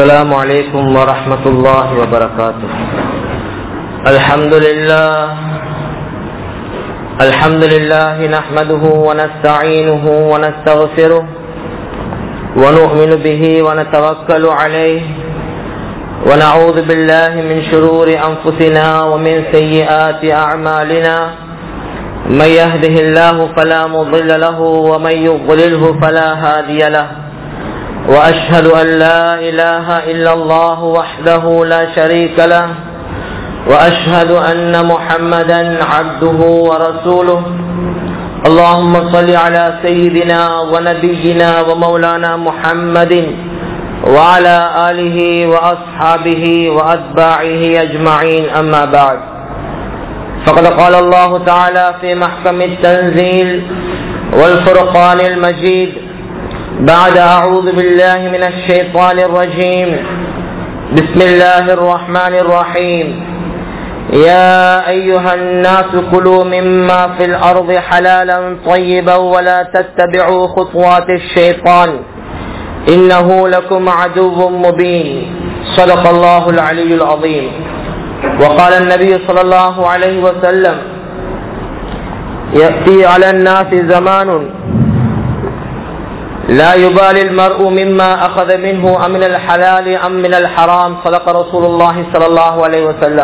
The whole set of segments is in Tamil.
السلام عليكم ورحمة الله وبركاته الحمد لله الحمد لله نحمده ونستعينه ونستغفره ونؤمن به ونتوكل عليه ونعوذ بالله من شرور أنفسنا ومن سيئات أعمالنا من يهده الله فلا مضل له ومن يضلله فلا هادي له وأشهد أن لا إله إلا الله وحده لا شريك له وأشهد أن محمدا عبده ورسوله اللهم صل على سيدنا ونبينا ومولانا محمد وعلى آله وأصحابه وأتباعه أجمعين أما بعد فقد قال الله تعالى في محكم التنزيل والفرقان المجيد بعد أعوذ بالله من الشيطان الرجيم بسم الله الرحمن الرحيم يا أيها الناس كلوا مما في الأرض حلالا طيبا ولا تتبعوا خطوات الشيطان إنه لكم عدو مبين صدق الله العلي العظيم وقال النبي صلى الله عليه وسلم يأتي على الناس زمان لا يبالي المرء مما أخذ منه أم من الحلال أم من الحرام صدق رسول الله صلى الله عليه وسلم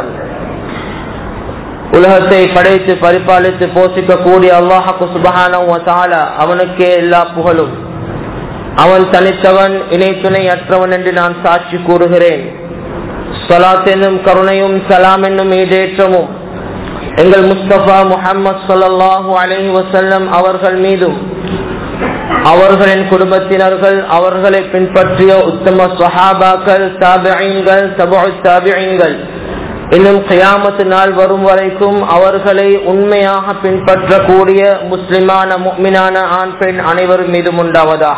உலகத்தை படைத்து பரிபாலித்து போஷிக்க கூடிய அல்லாஹாக்கு சுபகான அவனுக்கே எல்லா புகழும் அவன் தனித்தவன் இணை துணை அற்றவன் என்று நான் சாட்சி கூறுகிறேன் சலாத் என்னும் கருணையும் சலாம் என்னும் ஈடேற்றமும் எங்கள் முஸ்தபா முஹம்மது சொல்லாஹு அலஹி வசல்லம் அவர்கள் மீதும் அவர்களின் குடும்பத்தினர்கள் அவர்களை பின்பற்றிய உத்தம சஹாபாக்கள் தாபியங்கள் சபு தாபியங்கள் இன்னும் கயாமத்து நாள் வரும் வரைக்கும் அவர்களை உண்மையாக பின்பற்றக்கூடிய முஸ்லிமான முக்மினான ஆண் பெண் அனைவரும் மீதும் உண்டாவதா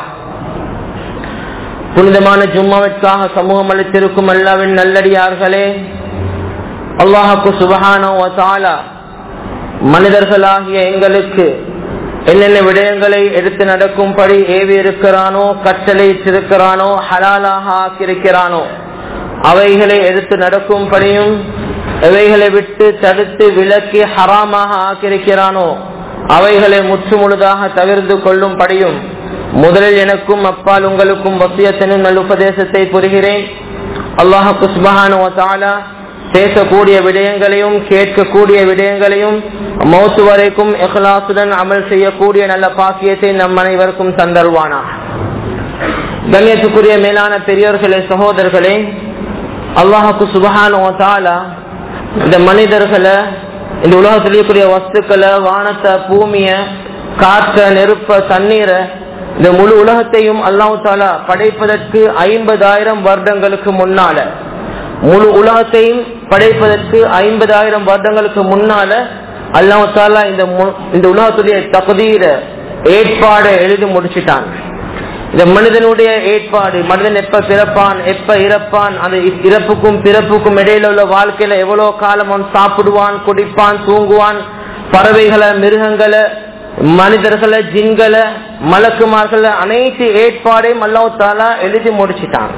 புனிதமான ஜும்மாவிற்காக சமூகம் அளித்திருக்கும் அல்லாவின் நல்லடியார்களே அல்லாஹாக்கு சுபகான மனிதர்களாகிய எங்களுக்கு என்னென்ன விடயங்களை எடுத்து நடக்கும்படி ஏவி இருக்கிறானோ கட்டளையிட்டிருக்கிறானோ ஹலாலாக ஆக்கியிருக்கிறானோ அவைகளை எடுத்து நடக்கும்படியும் எவைகளை விட்டு தடுத்து விலக்கி ஹராமாக ஆக்கியிருக்கிறானோ அவைகளை முற்று முழுதாக தவிர்த்து கொள்ளும்படியும் முதலில் எனக்கும் அப்பால் உங்களுக்கும் வசியத்தினும் நல்லுபதேசத்தை புரிகிறேன் அல்லாஹு குஸ்பஹான பேசக்கூடிய விடயங்களையும் கேட்கக்கூடிய விடயங்களையும் மௌத்து வரைக்கும் எஹ்லாசுடன் அமல் செய்யக்கூடிய நல்ல பாக்கியத்தை நம் அனைவருக்கும் தந்தருவானா கண்ணியத்துக்குரிய மேலான பெரியோர்களே சகோதரர்களே அல்லாஹுக்கு சுபகான இந்த மனிதர்களை இந்த உலகத்தில் இருக்கக்கூடிய வஸ்துக்களை வானத்தை பூமிய காற்ற நெருப்ப தண்ணீரை இந்த முழு உலகத்தையும் அல்லாஹு தாலா படைப்பதற்கு ஐம்பதாயிரம் வருடங்களுக்கு முன்னால முழு உலகத்தையும் படைப்பதற்கு ஐம்பதாயிரம் வருடங்களுக்கு முன்னால அல்லாஹு தாலா இந்த இந்த உலகத்துடைய தகுதீர ஏற்பாடை எழுதி முடிச்சுட்டான் இந்த மனிதனுடைய ஏற்பாடு மனிதன் எப்ப பிறப்பான் எப்ப இறப்பான் அந்த இறப்புக்கும் பிறப்புக்கும் இடையில உள்ள வாழ்க்கையில எவ்வளவு காலம் அவன் சாப்பிடுவான் குடிப்பான் தூங்குவான் பறவைகளை மிருகங்களை மனிதர்களை ஜின்களை மலக்குமார்களை அனைத்து ஏற்பாடையும் அல்லாஹாலா எழுதி முடிச்சிட்டான்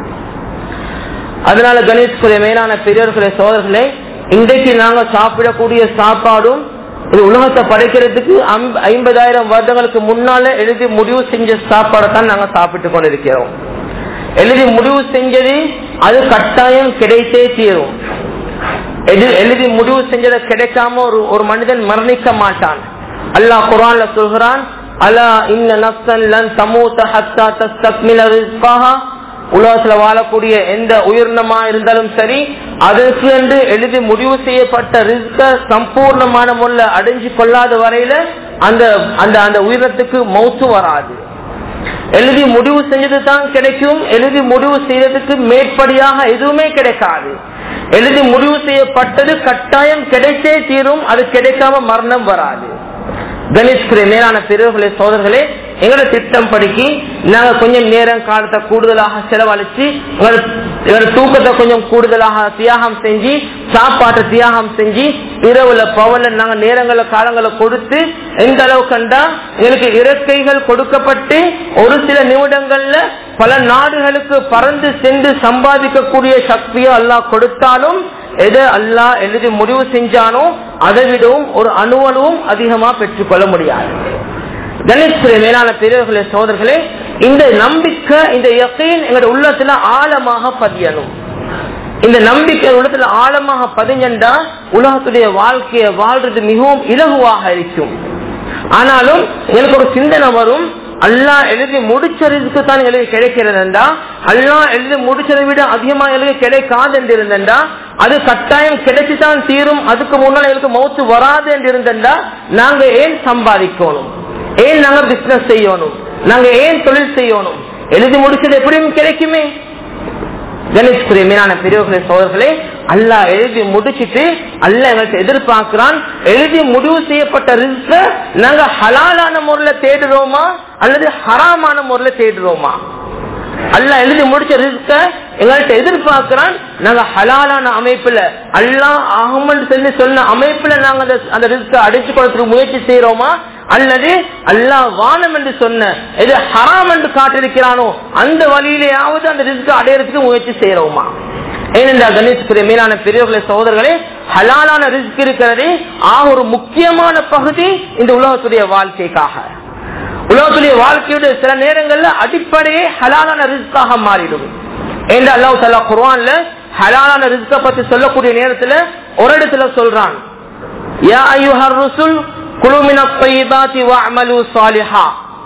அதனால கணேஷ்குரிய மேலான பெரியவர்களே சோதர்களே இன்றைக்கு நாங்க சாப்பிடக்கூடிய சாப்பாடும் இது உலகத்தை படைக்கிறதுக்கு ஐம்பதாயிரம் வருடங்களுக்கு முன்னால எழுதி முடிவு செஞ்ச சாப்பாடை தான் நாங்க சாப்பிட்டு கொண்டிருக்கிறோம் எழுதி முடிவு செஞ்சது அது கட்டாயம் கிடைத்தே தீரும் எழுதி முடிவு செஞ்சதை கிடைக்காம ஒரு ஒரு மனிதன் மரணிக்க மாட்டான் அல்லாஹ் குரான்ல சொல்கிறான் அலா இன்ன நப்சன் லன் தமூத ஹத்தா தஸ்தக்மில ரிஸ்காஹா உலகத்துல வாழக்கூடிய எந்த உயிரினமா இருந்தாலும் சரி அதற்கு என்று எழுதி முடிவு செய்யப்பட்ட ரிஸ்க சம்பூர்ணமான முறையில் அடைஞ்சு கொள்ளாத வரையில அந்த அந்த அந்த உயிரினத்துக்கு மௌத்து வராது எழுதி முடிவு செஞ்சது தான் கிடைக்கும் எழுதி முடிவு செய்யறதுக்கு மேற்படியாக எதுவுமே கிடைக்காது எழுதி முடிவு செய்யப்பட்டது கட்டாயம் கிடைத்தே தீரும் அது கிடைக்காம மரணம் வராது கணேஷ்குரிய மேலான பெரியவர்களே சோதர்களே எங்களோட திட்டம் படிக்கு நாங்க கொஞ்சம் நேரம் காலத்தை கூடுதலாக செலவழிச்சு எங்களோட எங்களோட தூக்கத்தை கொஞ்சம் கூடுதலாக தியாகம் செஞ்சு சாப்பாட்டை தியாகம் செஞ்சு இரவுல பவன்ல நாங்க நேரங்கள காலங்களை கொடுத்து எந்த அளவு கண்டா எங்களுக்கு இறக்கைகள் கொடுக்கப்பட்டு ஒரு சில நிமிடங்கள்ல பல நாடுகளுக்கு பறந்து சென்று சம்பாதிக்கக்கூடிய சக்தியை அல்லாஹ் கொடுத்தாலும் எதை அல்லாஹ் எழுதி முடிவு செஞ்சானோ அதை விடவும் ஒரு அணுவணுவும் அதிகமா பெற்றுக்கொள்ள முடியாது கணேஸ்வர மேலான பெரியவர்களே சோதர்களே இந்த நம்பிக்கை இந்த யக்கீன் எங்களோட உள்ளத்துல ஆழமாக பதியணும் இந்த நம்பிக்கை உள்ளத்துல ஆழமாக பதிஞ்சண்டா உலகத்துடைய வாழ்க்கையை வாழ்றது மிகவும் இலகுவாக இருக்கும் ஆனாலும் எனக்கு ஒரு சிந்தனை வரும் அல்லா எழுதி முடிச்சதுக்கு தான் எழுதி கிடைக்கிறதுண்டா அல்லா எழுதி முடிச்சதை விட அதிகமா எழுதி கிடைக்காது என்று இருந்தா அது கட்டாயம் கிடைச்சுதான் தீரும் அதுக்கு முன்னால் எங்களுக்கு மௌத்து வராது என்று இருந்தா நாங்க ஏன் சம்பாதிக்கணும் ஏன் நாங்க பிசினஸ் செய்யணும் நாங்க ஏன் தொழில் செய்யணும் எழுதி முடிச்சது எப்படியும் கிடைக்குமே கணேஷ்குரிய மீனான பெரியவர்களே சோதர்களே அல்லா எழுதி முடிச்சிட்டு அல்ல எங்களுக்கு எதிர்பார்க்கிறான் எழுதி முடிவு செய்யப்பட்ட ரிஸ்க நாங்க ஹலாலான முறையில தேடுறோமா அல்லது ஹராமான முறையில தேடுறோமா அல்லா எழுதி முடிச்ச ரிஸ்க எங்கள்கிட்ட எதிர்பார்க்கிறான் நாங்க ஹலாலான அமைப்புல அல்லா அகமன் சொல்லி சொன்ன அமைப்புல நாங்க அந்த ரிஸ்க அடிச்சு கொடுத்துட்டு முயற்சி செய்யறோமா அல்லது அல்லா வானம் என்று சொன்ன எது ஹராம் என்று காட்டிருக்கிறானோ அந்த வழியிலேயாவது அந்த ரிஸ்க் அடையறதுக்கு முயற்சி செய்யறோமா ஏனென்றால் கணேஷ்குரிய மீனான பெரியவர்களே சகோதரர்களே ஹலாலான ரிஸ்க் இருக்கிறதே ஆக ஒரு முக்கியமான பகுதி இந்த உலகத்துடைய வாழ்க்கைக்காக உலகத்துடைய வாழ்க்கையுடைய சில நேரங்கள்ல அடிப்படையே ஹலாலான ரிஸ்காக மாறிடும் என்று அல்லாஹ் தலா குர்வான்ல ஹலாலான ரிஸ்க பத்தி சொல்லக்கூடிய நேரத்துல ஒரு இடத்துல சொல்றான் யா ஐயுஹர் ருசுல் குழுமின பைபாத்தி வஅமலு சாலிஹா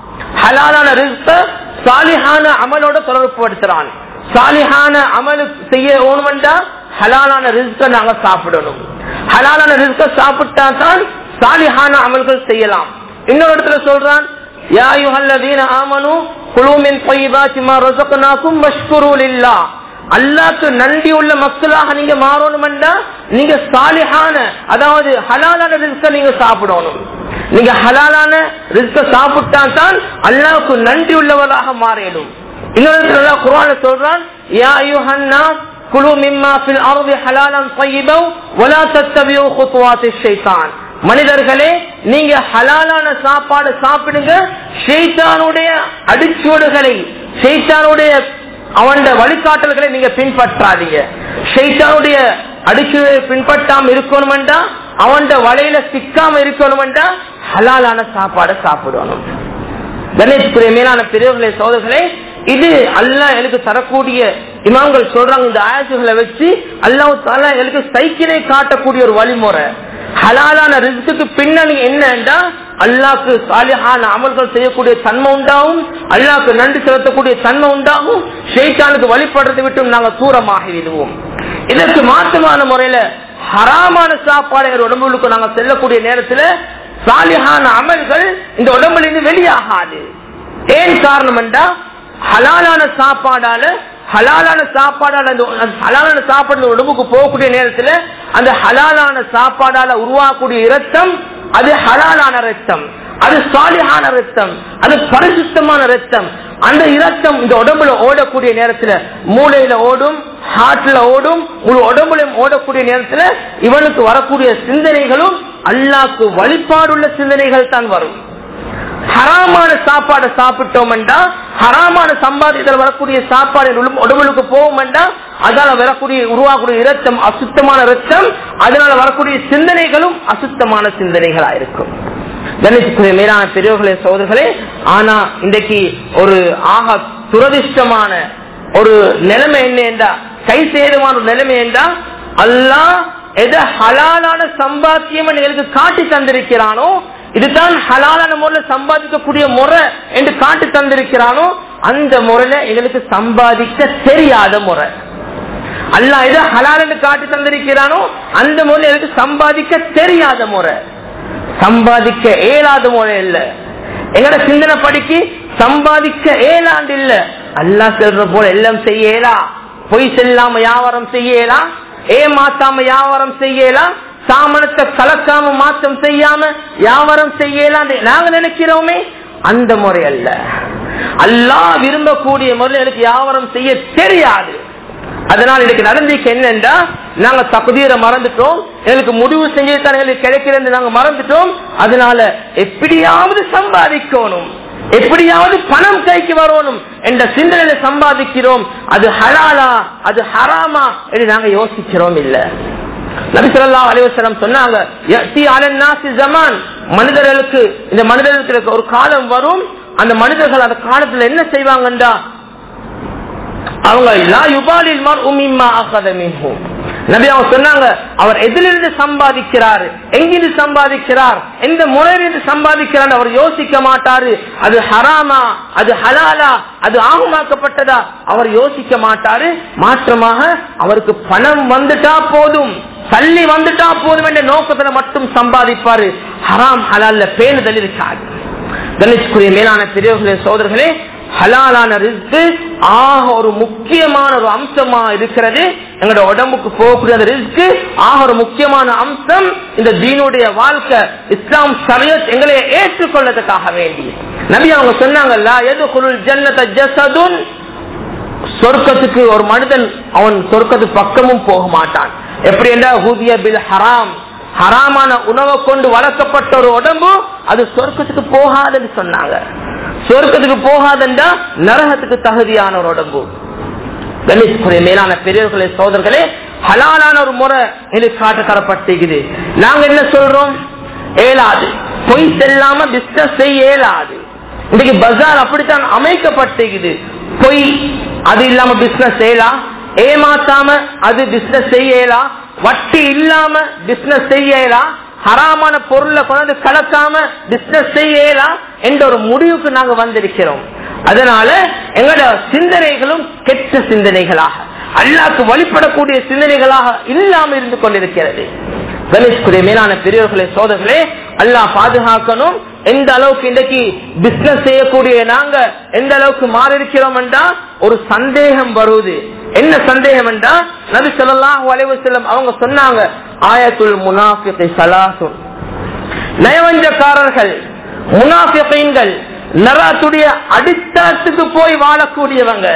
ஹலாலான ரிஸ்க சாலிஹான அமலோட தொடர்புபடுத்துறான் சாலிஹான அமல் செய்ய வேணுமெண்டா ஹலாலான ரிஸ்க நாங்க சாப்பிடணும் ஹலாலான ரிஸ்க சாப்பிட்டா தான் சாலிஹான அமல்கள் செய்யலாம் இன்னொரு இடத்துல சொல்றான் யா யுஹல்லதீன ஆமனு குழுமின் பைபாத்தி மா ரஸக்னாக்கும் வஷ்குரு லில்லாஹ் அல்லாக்கு நன்றி உள்ள மக்களாக நீங்க மாறணும்டா நீங்க சாலிஹான அதாவது ஹலாலான ரிஸ்க நீங்க சாப்பிடணும் நீங்க ஹலாலான ரிஸ்க சாப்பிட்டா தான் அல்லாவுக்கு நன்றி உள்ளவராக மாறிடும் இன்னொரு குரான சொல்றான் யா யுஹன்னா குழு மிம்மா ஃபில் அர்தி ஹலாலன் طيبا ولا تتبعوا خطوات الشيطان மனிதர்களே நீங்க ஹலாலான சாப்பாடு சாப்பிடுங்க ஷெய்தானுடைய அடிச்சுவடுகளை ஷெய்தானுடைய அவன் வழிகாட்டல்களை நீங்க பின்பற்றாதீங்க ஷெய்தானுடைய அடிச்சு பின்பற்றாம இருக்கணும்டா அவன் வலையில சிக்காம இருக்கணும்டா ஹலாலான சாப்பாடை சாப்பிடணும் கணேஷ்குரிய மேலான பெரியவர்களே சோதர்களே இது அல்லா எனக்கு தரக்கூடிய இமாம்கள் சொல்றாங்க இந்த ஆயத்துகளை வச்சு அல்லாஹ் தாலா எனக்கு சைக்கிளை காட்டக்கூடிய ஒரு வழிமுறை ஹலாலான ரிஸ்க்கு பின்னணி என்னன்னா அல்லாக்கு சாலிஹான அமல்கள் செய்யக்கூடிய தன்மை உண்டாகும் அல்லாக்கு நன்றி செலுத்தக்கூடிய தன்மை உண்டாகும் ஷெய்தானுக்கு வழிபடுறதை விட்டு நாங்க தூரமாக விடுவோம் இதற்கு மாற்றமான முறையில ஹராமான சாப்பாடு உடம்புகளுக்கு நாங்க செல்லக்கூடிய நேரத்துல சாலிஹான அமல்கள் இந்த உடம்புல இருந்து வெளியாகாது ஏன் காரணம் என்றா ஹலாலான சாப்பாடால ஹலாலான சாப்பாடால ஹலாலான சாப்பாடு உடம்புக்கு போகக்கூடிய நேரத்துல அந்த ஹலாலான சாப்பாடால உருவாகக்கூடிய இரத்தம் அது ஹலாலான ரத்தம் அது சாலிஹான ரத்தம் அது பரிசுத்தமான ரத்தம் அந்த இரத்தம் இந்த உடம்புல ஓடக்கூடிய நேரத்துல மூளையில ஓடும் ஹார்ட்ல ஓடும் முழு உடம்புலையும் ஓடக்கூடிய நேரத்துல இவனுக்கு வரக்கூடிய சிந்தனைகளும் அல்லாக்கு வழிபாடுள்ள சிந்தனைகள் தான் வரும் ஹராமான சாப்பாடை சாப்பிட்டோம்டா ஹராமான சம்பாதித்தல் வரக்கூடிய சாப்பாடு உடம்புக்கு போவோம்டா அதனால வரக்கூடிய உருவாகக்கூடிய இரத்தம் அசுத்தமான ரத்தம் அதனால வரக்கூடிய சிந்தனைகளும் அசுத்தமான சிந்தனைகளா இருக்கும் கணேசுக்குரிய மேலான பெரியவர்களே சோதர்களே ஆனா இன்றைக்கு ஒரு ஆக துரதிருஷ்டமான ஒரு நிலைமை என்ன என்றா கை சேதமான ஒரு நிலைமை என்றா அல்லா எதை ஹலாலான சம்பாத்தியம் எங்களுக்கு காட்டி தந்திருக்கிறானோ இதுதான் ஹலாலான முறையில் சம்பாதிக்கக்கூடிய முறை என்று காட்டி தந்திருக்கிறானோ அந்த முறையில எங்களுக்கு சம்பாதிக்க தெரியாத முறை அல்லா எதை ஹலால் என்று காட்டி தந்திருக்கிறானோ அந்த முறையில் எனக்கு சம்பாதிக்க தெரியாத முறை சம்பாதிக்க இயலாத முறை இல்ல எங்கட சிந்தனை படிக்கு சம்பாதிக்க ஏலாண்டு இல்ல அல்லா சொல்ற போல எல்லாம் செய்யலா பொய் செல்லாம வியாபாரம் செய்யலாம் ஏமாத்தாம வியாபாரம் செய்யலாம் சாமனத்தை கலக்காம மாற்றம் செய்யாம வியாபாரம் செய்யலாம் நாங்க நினைக்கிறோமே அந்த முறை அல்ல அல்லாஹ் விரும்பக்கூடிய முறையில் எனக்கு வியாபாரம் செய்ய தெரியாது அதனால் எனக்கு நடந்திருக்கு என்னன்னா நாங்க தகுதியை மறந்துட்டோம் எங்களுக்கு முடிவு செஞ்சு தான் எங்களுக்கு கிடைக்கிறது நாங்க மறந்துட்டோம் அதனால எப்படியாவது சம்பாதிக்கணும் எப்படியாவது பணம் கைக்கு வரணும் என்ற சிந்தனையில சம்பாதிக்கிறோம் அது ஹலாலா அது ஹராமா என்று நாங்க யோசிக்கிறோம் இல்ல நபிசல்லா அலிவசலம் சொன்னாங்க மனிதர்களுக்கு இந்த மனிதர்களுக்கு ஒரு காலம் வரும் அந்த மனிதர்கள் அந்த காலத்துல என்ன செய்வாங்கன்றா அவங்க நபி அவங்க சொன்னாங்க அவர் எதிலிருந்து சம்பாதிக்கிறார் எங்கிருந்து சம்பாதிக்கிறார் எந்த முறையிலிருந்து சம்பாதிக்கிறார் அவர் யோசிக்க மாட்டாரு அது ஹராமா அது ஹலாலா அது ஆகுமாக்கப்பட்டதா அவர் யோசிக்க மாட்டாரு மாற்றமாக அவருக்கு பணம் வந்துட்டா போதும் தள்ளி வந்துட்டா போதும் என்ற நோக்கத்துல மட்டும் சம்பாதிப்பாரு ஹராம் ஹலால்ல பேணுதல் இருக்காது கணேஷ்குரிய மேலான பெரியவர்களே சோதர்களே ஹலாலான ரிஸ்க் ஆக ஒரு முக்கியமான ஒரு அம்சமா இருக்கிறது எங்களோட உடம்புக்கு போகக்கூடிய அந்த ரிஸ்க் ஆக ஒரு முக்கியமான அம்சம் இந்த தீனுடைய வாழ்க்கை இஸ்லாம் சரியத் எங்களை ஏற்றுக்கொள்ளதுக்காக வேண்டி நபி அவங்க சொன்னாங்கல்ல எது குருள் ஜன்னத ஜசதுன் சொர்க்கத்துக்கு ஒரு மனிதன் அவன் சொர்க்கத்து பக்கமும் போக மாட்டான் எப்படி என்றால் ஹூதிய பில் ஹராம் ஹராமான உணவை கொண்டு வளர்க்கப்பட்ட ஒரு உடம்பு அது சொர்க்கத்துக்கு போகாதுன்னு சொன்னாங்க சொர்க்கத்துக்கு போகாதண்டா நரகத்துக்கு தகுதியான ஒரு உடம்பு கணேஷ்குரிய மேலான பெரியவர்களே சோதர்களே ஹலாலான ஒரு முறை எனக்கு காட்டு தரப்பட்டிருக்குது நாங்க என்ன சொல்றோம் ஏலாது பொய் செல்லாம பிசினஸ் செய்ய இயலாது இன்னைக்கு பஜார் அப்படித்தான் அமைக்கப்பட்டிருக்குது பொய் அது இல்லாம பிசினஸ் செய்யலாம் ஏமாத்தாம அது பிசினஸ் செய்யலாம் வட்டி இல்லாம பிசினஸ் செய்யலாம் ஹராமான பொருளை கொண்டு கலக்காம பிசினஸ் செய்யலாம் என்ற ஒரு முடிவுக்கு நாங்க வந்திருக்கிறோம் அதனால எங்களோட சிந்தனைகளும் கெட்ட சிந்தனைகளாக அல்லாக்கு வழிபடக்கூடிய சிந்தனைகளாக இல்லாம இருந்து கொண்டிருக்கிறது கணேஷ்குரிய மேலான பெரியவர்களே சோதர்களே அல்லாஹ் பாதுகாக்கணும் எந்த அளவுக்கு இன்றைக்கு பிசினஸ் செய்யக்கூடிய நாங்க எந்த அளவுக்கு மாறி இருக்கிறோம் என்றா ஒரு சந்தேகம் வருவது என்ன சந்தேகம் என்றா நபி சொல்லாஹு அலைவு செல்லம் அவங்க சொன்னாங்க ஆயத்துல் முனாஃபிகை சலாசுன் நயவஞ்சக்காரர்கள் முனாஃபிகள் நரத்துடைய அடித்தளத்துக்கு போய் வாழக்கூடியவங்க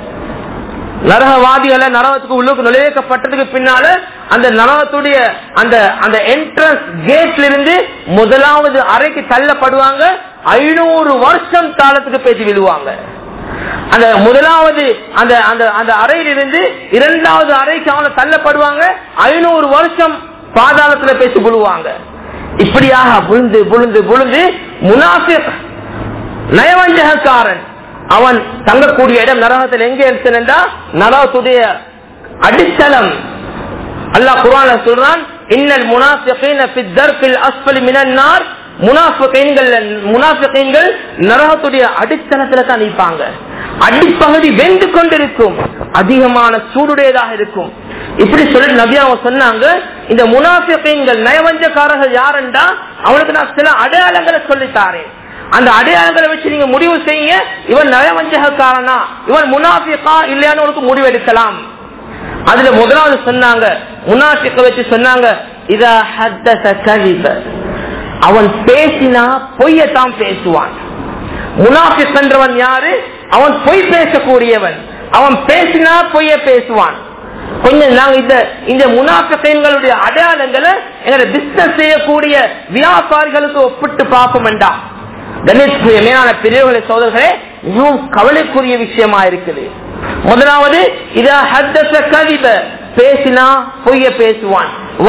நரகவாதிகளை நரகத்துக்கு உள்ளுக்கு நுழைக்கப்பட்டதுக்கு பின்னால அந்த நரகத்துடைய அந்த அந்த என்ட்ரன்ஸ் கேட்ல இருந்து முதலாவது அறைக்கு தள்ளப்படுவாங்க ஐநூறு வருஷம் காலத்துக்கு பேசி விழுவாங்க அந்த முதலாவது அந்த அந்த அந்த அறையிலிருந்து இரண்டாவது அறைக்கு அவங்க தள்ளப்படுவாங்க ஐநூறு வருஷம் பாதாளத்துல பேசி விழுவாங்க இப்படியாக விழுந்து விழுந்து விழுந்து முனாஃபிக் நயவஞ்சகக்காரன் அவன் தங்கக்கூடிய இடம் நரகத்தில் எங்கே இருக்கிறா நரகத்துடைய அடித்தளம் அல்லாஹ் குரான சொல்றான் இன்னல் முனாஃபிகீன ஃபி தர்பில் அஸ்ஃபலி மினன் நார் முனாஃபிகீன்கள் முனாஃபிகீன்கள் நரகத்துடைய அடித்தளத்துல தான் நிற்பாங்க அடிப்பகுதி வெந்து கொண்டிருக்கும் அதிகமான சூடுடையதாக இருக்கும் இப்படி சொல்லி நபி அவங்க சொன்னாங்க இந்த முனாஃபிகீன்கள் நயவஞ்சக்காரர்கள் யாருண்டா அவனுக்கு நான் சில அடையாளங்களை சொல்லித்தாரேன் அந்த அடையாளங்களை வச்சு நீங்க முடிவு செய்யுங்க இவன் நயவஞ்சகக்காரனா இவன் முனாஃபிகா இல்லையான்னு உனக்கு முடிவு எடுக்கலாம் அதுல முதலாவது சொன்னாங்க முனாஃபிக்க வச்சு சொன்னாங்க இத கழிப்ப அவன் பேசினா பொய்யத்தான் பேசுவான் முனாஃபிக் என்றவன் யாரு அவன் பொய் பேசக்கூடியவன் அவன் பேசினா பொய்ய பேசுவான் கொஞ்சம் நாங்க இந்த இந்த முனாஃபிகளுடைய அடையாளங்களை எங்களை பிசினஸ் செய்யக்கூடிய வியாபாரிகளுக்கு ஒப்பிட்டு பார்ப்போம் வேண்டாம் கணேஷ் மேலான பெரியவர்களை சோதர்களே மிகவும் கவலைக்குரிய விஷயமா இருக்குது முதலாவது இத ஹத்தச கவித பேசினா பொய்ய பேசுவான்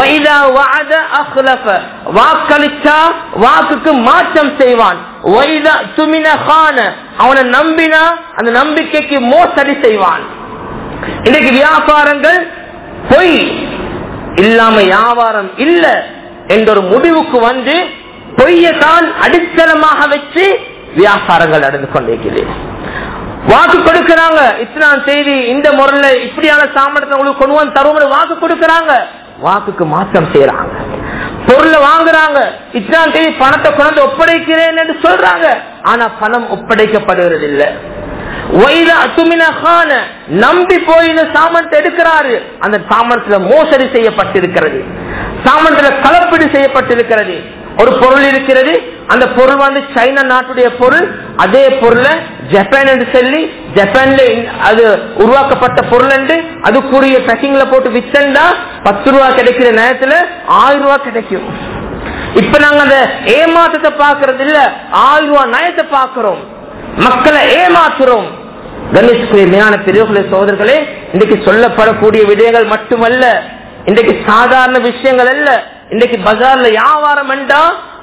வாக்களிச்சா வாக்குக்கு மாற்றம் செய்வான் அவனை நம்பினா அந்த நம்பிக்கைக்கு மோசடி செய்வான் இன்னைக்கு வியாபாரங்கள் பொய் இல்லாம வியாபாரம் இல்ல என்ற ஒரு முடிவுக்கு வந்து பொய்யத்தான் அடித்தளமாக வச்சு வியாபாரங்கள் நடந்து கொண்டிருக்கிறது வாக்கு கொடுக்கிறாங்க இத்தனாம் செய்தி இந்த முறையில இப்படியான சாமர்த்தம் உங்களுக்கு கொண்டு வந்து தருவோம் வாக்கு கொடுக்கறாங்க வாக்குக்கு மாற்றம் செய்யறாங்க பொருளை வாங்குறாங்க இத்தனாம் தேதி பணத்தை கொண்டு ஒப்படைக்கிறேன் என்று சொல்றாங்க ஆனா பணம் ஒப்படைக்கப்படுகிறது இல்லை நம்பி போய் இந்த சாமனத்தை எடுக்கிறாரு அந்த சாமனத்துல மோசடி செய்யப்பட்டிருக்கிறது சாமனத்துல கலப்பீடு செய்யப்பட்டிருக்கிறது ஒரு பொருள் இருக்கிறது அந்த பொருள் வந்து சைனா நாட்டுடைய பொருள் அதே பொருளை ஜப்பான் என்று சொல்லி ஜப்பான்ல அது உருவாக்கப்பட்ட பொருள் என்று அதுக்குரிய பேக்கிங்ல போட்டு வித்தண்டா பத்து ரூபா கிடைக்கிற நேரத்துல ஆயிரம் ரூபாய் கிடைக்கும் இப்ப நாங்க அந்த ஏமாற்றத்தை பாக்குறது இல்ல ஆயிரம் ரூபாய் நயத்தை பாக்குறோம் மக்களை ஏமாத்துறோம் கணேஷ்குரிய மேலான பெரியவர்களே சோதர்களே இன்றைக்கு சொல்லப்படக்கூடிய விடயங்கள் மட்டுமல்ல இன்றைக்கு சாதாரண விஷயங்கள் அல்ல இன்றைக்கு பஜார்ல வியாபாரம் என்றா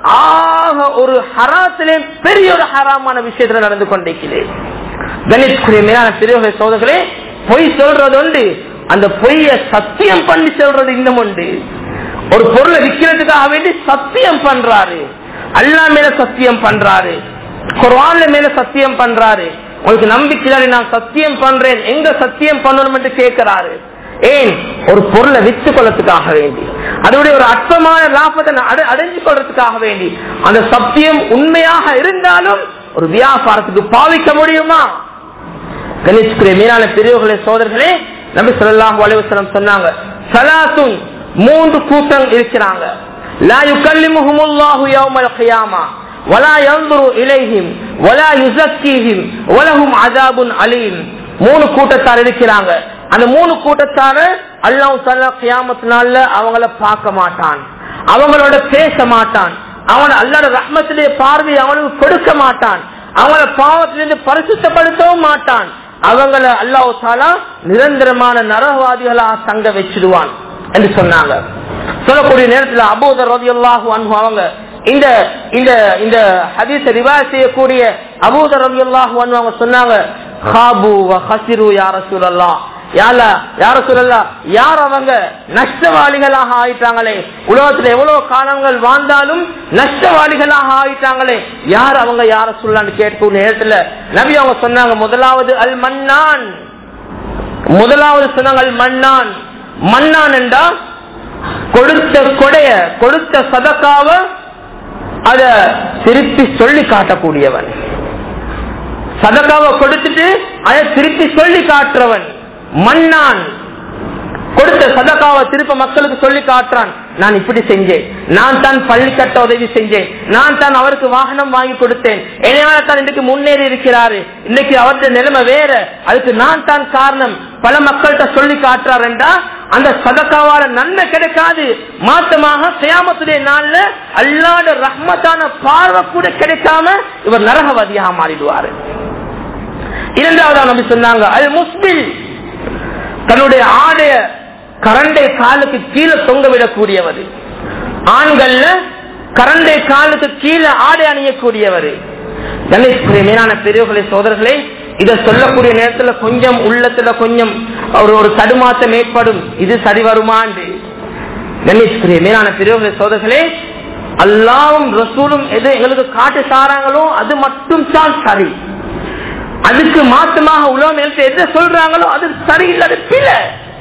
ஆக ஒரு ஹராத்திலே பெரிய ஒரு ஹராமான விஷயத்துல நடந்து கொண்டிருக்கிறேன் கணேஷ்குரிய மேலான பெரியவர்களே சோதர்களே பொய் சொல்றது உண்டு அந்த பொய்ய சத்தியம் பண்ணி சொல்றது இன்னும் உண்டு ஒரு பொருளை விற்கிறதுக்காக வேண்டி சத்தியம் பண்றாரு அல்லா மேல சத்தியம் பண்றாரு குர்ஆன்ல மேல சத்தியம் பண்றாரு உங்களுக்கு நம்பிக்கை நான் சத்தியம் பண்றேன் எங்க சத்தியம் பண்ணணும் என்று கேட்கிறாரு ஏன் ஒரு பொருளை வித்து கொள்ளத்துக்காக வேண்டி அதோடைய ஒரு அற்பமான லாபத்தை அடை- அடைஞ்சு கொள்றதுக்காக வேண்டி அந்த சத்தியம் உண்மையாக இருந்தாலும் ஒரு வியாபாரத்துக்கு பாவிக்க முடியுமா கணேஷ்குரிய மீனான பெரியவர்களே சோதர்களே நபி ஸல்லல்லாஹு அலைஹி வஸல்லம் சொன்னாங்க சலாத்துன் மூன்று கூட்டம் இருக்கிறாங்க லா யுகல்லிமுஹுமுல்லாஹு யௌமல் கியாமா வலா யன்துரு இலைஹிம் வலா யுஸக்கீஹிம் வலஹும் அஸாபுன் அலீம் மூணு கூட்டத்தார் இருக்கிறாங்க அந்த மூணு கூட்டத்தார அல்லாஹ் தஆலா கியாமத் நாள்ல அவங்கள பார்க்க மாட்டான் அவங்களோட பேச மாட்டான் அவன் அல்லாட ரஹ்மத்திலே பார்வை அவனுக்கு கொடுக்க மாட்டான் அவங்கள பாவத்திலிருந்து பரிசுத்தப்படுத்தவும் மாட்டான் அவங்கள அல்லாஹ் தாலா நிரந்தரமான நரகவாதிகளாக தங்க வச்சிடுவான் என்று சொன்னாங்க சொல்லக்கூடிய நேரத்தில் அபூதர் ரதியல்லாஹு அன்ஹு அவங்க இந்த இந்த இந்த ஹதீஸ ரிவாய் செய்யக்கூடிய அபூதர் ரதியல்லாஹு அன்ஹு அவங்க சொன்னாங்க காபு வ ஹசிரு யா ரசூலல்லாஹ் யால யார சொல்லலாம் யார் அவங்க நஷ்டவாளிகளாக ஆயிட்டாங்களே உலகத்துல எவ்வளவு காலங்கள் வாழ்ந்தாலும் நஷ்டவாளிகளாக ஆயிட்டாங்களே யார் அவங்க யார சொல்லலான்னு கேட்கும் நேரத்துல நபி அவங்க சொன்னாங்க முதலாவது அல் மன்னான் முதலாவது சொன்னாங்க அல் மன்னான் மன்னான் என்றா கொடுத்த கொடைய கொடுத்த சதக்காவ அத திருப்பி சொல்லி காட்டக்கூடியவன் சதக்காவை கொடுத்துட்டு அதை திருப்பி சொல்லி காட்டுறவன் மன்னான் கொடுத்த சதக்காவை திருப்ப மக்களுக்கு சொல்லி காட்டுறான் நான் இப்படி செஞ்சேன் நான் தான் பள்ளி கட்ட உதவி செஞ்சேன் நான் தான் அவருக்கு வாகனம் வாங்கி கொடுத்தேன் என்னையால தான் இன்றைக்கு முன்னேறி இருக்கிறாரு இன்னைக்கு அவருடைய நிலைமை வேற அதுக்கு நான் தான் காரணம் பல மக்கள்கிட்ட சொல்லி காட்டுறார் என்றா அந்த சதக்காவால நன்மை கிடைக்காது மாத்தமாக சியாமத்துடைய நாள்ல அல்லாத ரஹ்மத்தான பார்வை கூட கிடைக்காம இவர் நரகவாதியாக மாறிடுவாரு இரண்டாவது நம்பி சொன்னாங்க அல் முஸ்பில் தன்னுடைய ஆடைய கரண்டை காலுக்கு கீழே தொங்க விடக்கூடியவர் ஆண்கள்ல கரண்டை காலுக்கு கீழே ஆடை அணியக்கூடியவர் கணேஷ்குரிய மீனான பெரியவர்களே சோதர்களே இத சொல்லக்கூடிய நேரத்துல கொஞ்சம் உள்ளத்துல கொஞ்சம் ஒரு ஒரு தடுமாற்றம் ஏற்படும் இது சரி வருமாண்டு கணேஷ்குரிய மீனான பெரியவர்களே சோதர்களே அல்லாவும் ரசூலும் எது எங்களுக்கு காட்டு சாராங்களோ அது மட்டும் தான் சரி அதுக்கு மாற்றமாக உலகம் எழுத்து எதை சொல்றாங்களோ அது சரியில்லை அது பிழை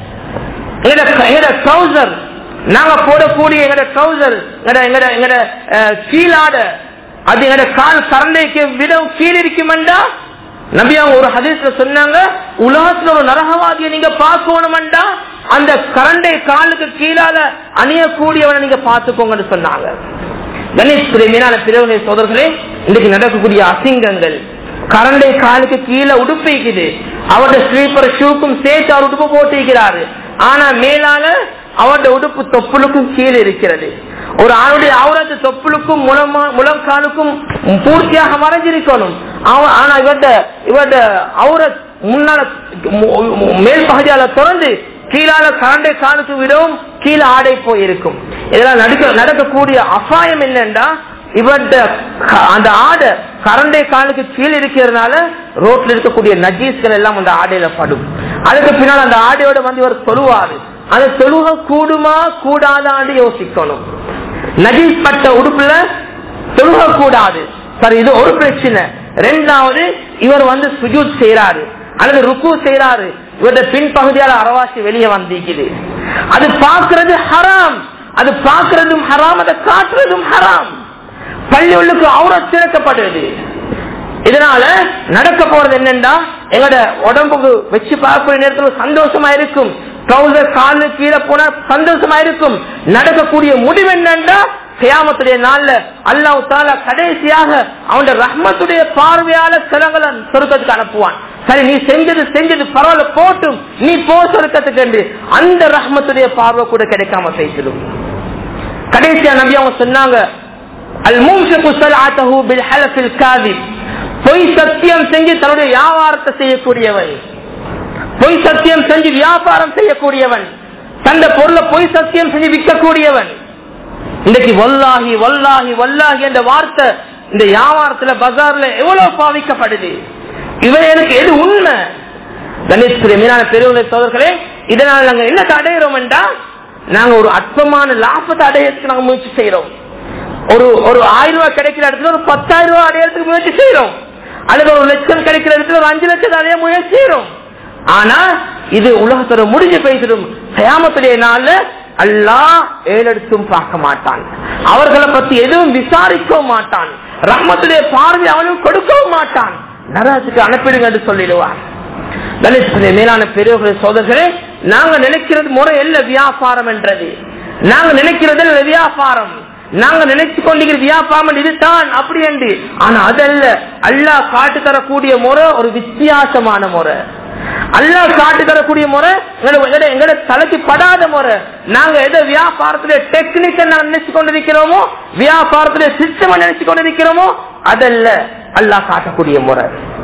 எங்கட ட்ரௌசர் நாங்க போடக்கூடிய எங்கட ட்ரௌசர் எங்கட எங்கட கீழாட அது எங்கட கால் சரண்டைக்கு விட கீழ் இருக்குமெண்டா நபி அவங்க ஒரு ஹதீஸ்ல சொன்னாங்க உலகத்துல ஒரு நரகவாதியை நீங்க பார்க்கணுமெண்டா அந்த கரண்டை காலுக்கு கீழால அணியக்கூடியவனை நீங்க பார்த்துக்கோங்கன்னு சொன்னாங்க கணேஷ் மீனான பிறகு சோதர்களே இன்னைக்கு நடக்கக்கூடிய அசிங்கங்கள் கரண்டை காலுக்கு கீழே உடுப்பிக்குது அவருடைய ஸ்லீப்பர் ஷூக்கும் சேர்த்து அவர் உடுப்பு போட்டிருக்கிறாரு ஆனா மேலால அவருடைய உடுப்பு தொப்புளுக்கும் கீழே இருக்கிறது ஒரு ஆணுடைய அவரது தொப்புளுக்கும் முழங்காலுக்கும் பூர்த்தியாக மறைஞ்சிருக்கணும் ஆனா இவருடைய இவருடைய அவரத் முன்னால மேல் பகுதியால திறந்து கீழால கரண்டை காலுக்கு விடவும் கீழே ஆடை போயிருக்கும் இதெல்லாம் நடக்க நடக்கக்கூடிய அபாயம் என்னன்னா இவர்ட அந்த ஆடை கரண்டை காலுக்கு கீழே இருக்கிறதுனால ரோட்ல இருக்கக்கூடிய நஜீஸ்கள் எல்லாம் அந்த ஆடையில படும் அதுக்கு பின்னால் அந்த ஆடையோட வந்து இவர் சொல்லுவாரு அந்த தொழுக கூடுமா கூடாதான்னு யோசிக்கணும் நஜீஸ் பட்ட உடுப்புல தொழுக கூடாது சரி இது ஒரு பிரச்சனை ரெண்டாவது இவர் வந்து சுஜூத் செய்யறாரு அல்லது ருக்கு செய்யறாரு இவருடைய பின்பகுதியால அரவாசி வெளியே வந்திருக்குது அது பாக்குறது ஹராம் அது பாக்குறதும் ஹராம் அதை காட்டுறதும் ஹராம் பள்ளியுள்ளுக்கு அவுரத் திறக்கப்படுது இதனால நடக்க போறது என்னன்னா எங்களோட உடம்புக்கு வச்சு பார்க்கக்கூடிய நேரத்தில் சந்தோஷமா இருக்கும் ட்ரௌசர் காலு கீழே போனா சந்தோஷமா இருக்கும் நடக்கக்கூடிய முடிவு என்னன்னா கியாமத்துடைய நாள்ல அல்லாஹ் தாலா கடைசியாக அவனுடைய ரஹ்மத்துடைய பார்வையால சிலங்களை சொருக்கத்துக்கு அனுப்புவான் சரி நீ செஞ்சது செஞ்சது பரவாயில்ல போட்டும் நீ போ சொருக்கத்துக்கு என்று அந்த ரஹ்மத்துடைய பார்வை கூட கிடைக்காம பேசிடும் கடைசியா நபி அவங்க சொன்னாங்க அல் மூம்ஷகு ஸலாத்தஹு பில் ஹலஃபில் காதிப் பொய் சத்தியம் செஞ்சு தன்னுடைய வியாபாரத்தை செய்யக்கூடியவன் பொய் சத்தியம் செஞ்சு வியாபாரம் செய்யக்கூடியவன் தந்த பொருளை பொய் சத்தியம் செஞ்சு விற்கக்கூடியவன் இன்னைக்கு வல்லாஹி வல்லாஹி வல்லாஹி என்ற வார்த்தை இந்த வியாபாரத்துல பஜார்ல எவ்வளவு பாவிக்கப்படுது இவன் எனக்கு எது உண்மை கணேஸ்வரி மீனான பெரியவங்களை சோதர்களே இதனால் நாங்க என்ன அடையிறோம் என்றா நாங்க ஒரு அற்பமான லாபத்தை அடையறதுக்கு நாங்க முயற்சி செய்யறோம் ஒரு ஒரு ஆயிரம் ரூபாய் கிடைக்கிற இடத்துல ஒரு பத்தாயிரம் ரூபாய் அடையறதுக்கு முயற்சி செய்யறோம் அல்லது ஒரு லட்சம் கிடைக்கிற இடத்துல ஒரு அஞ்சு லட்சம் அடைய முயற்சி செய்யறோம் ஆனா இது உலகத்தோட முடிஞ்சு பேசிடும் கயாமத்துடைய நாள்ல அல்லாஹ் ஏழெடுத்தும் பார்க்க மாட்டான் அவர்களை பத்தி எதுவும் விசாரிக்கவும் மாட்டான் ரஹ்மத்துடைய பார்வை அவனும் கொடுக்கவும் மாட்டான் நரகத்துக்கு அனுப்பிடுங்க என்று சொல்லிடுவார் கணேசனுடைய மேலான பெரியவர்களே சோதர்களே நாங்க நினைக்கிறது முறை இல்ல வியாபாரம் என்றது நாங்க நினைக்கிறது இல்ல வியாபாரம் நாங்க நினைச்சு கொண்டிருக்கிற வியாபாரம் இதுதான் அப்படி என்று ஆனா அதல்ல அல்லாஹ் காட்டு தரக்கூடிய முறை ஒரு வித்தியாசமான முறை அல்லாஹ் காட்டு தரக்கூடிய முறை எங்கட தலைக்கு படாத முறை நாங்க எதை வியாபாரத்துல டெக்னிக்கல் நினைச்சு கொண்டிருக்கிறோமோ வியாபாரத்துல சிஸ்டம் நினைச்சு கொண்டிருக்கிறோமோ அதல்ல அல்லாஹ் காட்டக்கூடிய முறை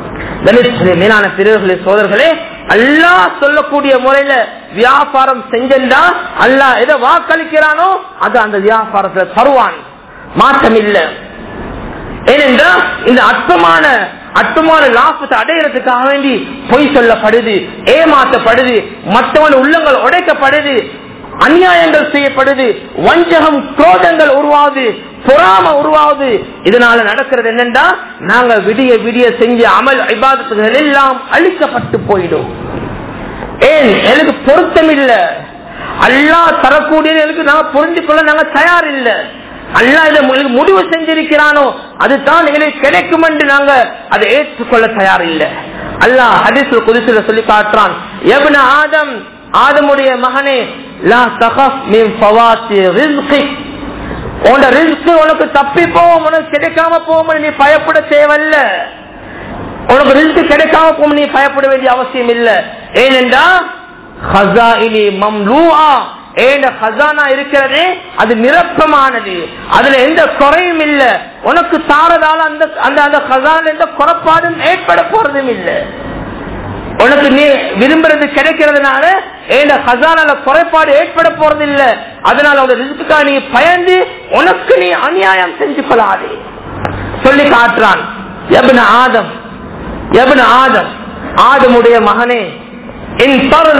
மேலான பிறர்களே சோதர்களே அல்லாஹ் சொல்லக்கூடிய முறையில வியாபாரம் செஞ்சா அல்லாஹ் எதை வாக்களிக்கிறானோ அது அந்த வியாபாரத்துல தருவான் மாற்றம் இல்லை ஏனென்றால் இந்த அற்பமான அற்பமான லாபத்தை அடையிறதுக்காக வேண்டி பொய் சொல்லப்படுது ஏமாற்றப்படுது மற்றவன் உள்ளங்கள் உடைக்கப்படுது அநியாயங்கள் செய்யப்படுது வஞ்சகம் குரோதங்கள் உருவாகுது பொறாம உருவாகுது இதனால நடக்கிறது என்னன்னா நாங்க விடிய விடிய செஞ்ச அமல் ஐபாதத்துகள் எல்லாம் அழிக்கப்பட்டு போயிடும் ஏன் எனக்கு பொருத்தம் இல்ல அல்லா தரக்கூடிய எனக்கு நாங்க புரிஞ்சு கொள்ள நாங்க தயார் இல்லை அல்லா இதை முடிவு செஞ்சிருக்கிறானோ அதுதான் எங்களுக்கு கிடைக்கும் என்று நாங்க அதை ஏற்றுக்கொள்ள தயார் இல்லை அல்லாஹ் ஹதீஸ்ல குதிசுல சொல்லி காட்டுறான் எவன ஆதம் ஆதமுடைய மகனே லா தகஃப் மின் ஃபவாத்தி ரிஸ்கிக் உன்னோட ரிஸ்க் உனக்கு தப்பி போவோம் உனக்கு கிடைக்காம போவோம் நீ பயப்பட தேவையில்ல உனக்கு ரிஸ்க் கிடைக்காம போகும் நீ பயப்பட வேண்டிய அவசியம் இல்ல ஏனென்றா ஹசாயினி மம்லூஆ ஏண்ட ஹசானா இருக்கிறதே அது நிரப்பமானது அதுல எந்த குறையும் இல்ல உனக்கு தாரதால அந்த அந்த அந்த ஹசான் எந்த குறைப்பாடும் ஏற்பட போறதும் இல்லை உனக்கு நீ விரும்புறது கிடைக்கிறதுனால ஏண்ட ஹசானால குறைபாடு ஏற்பட போறது இல்ல அதனால ஒரு ரிஸ்கா நீ பயந்து உனக்கு நீ அநியாயம் செஞ்சு கொள்ளாதே சொல்லி காட்டுறான் எபன ஆதம் எபன ஆதம் ஆதமுடைய மகனே என் தருல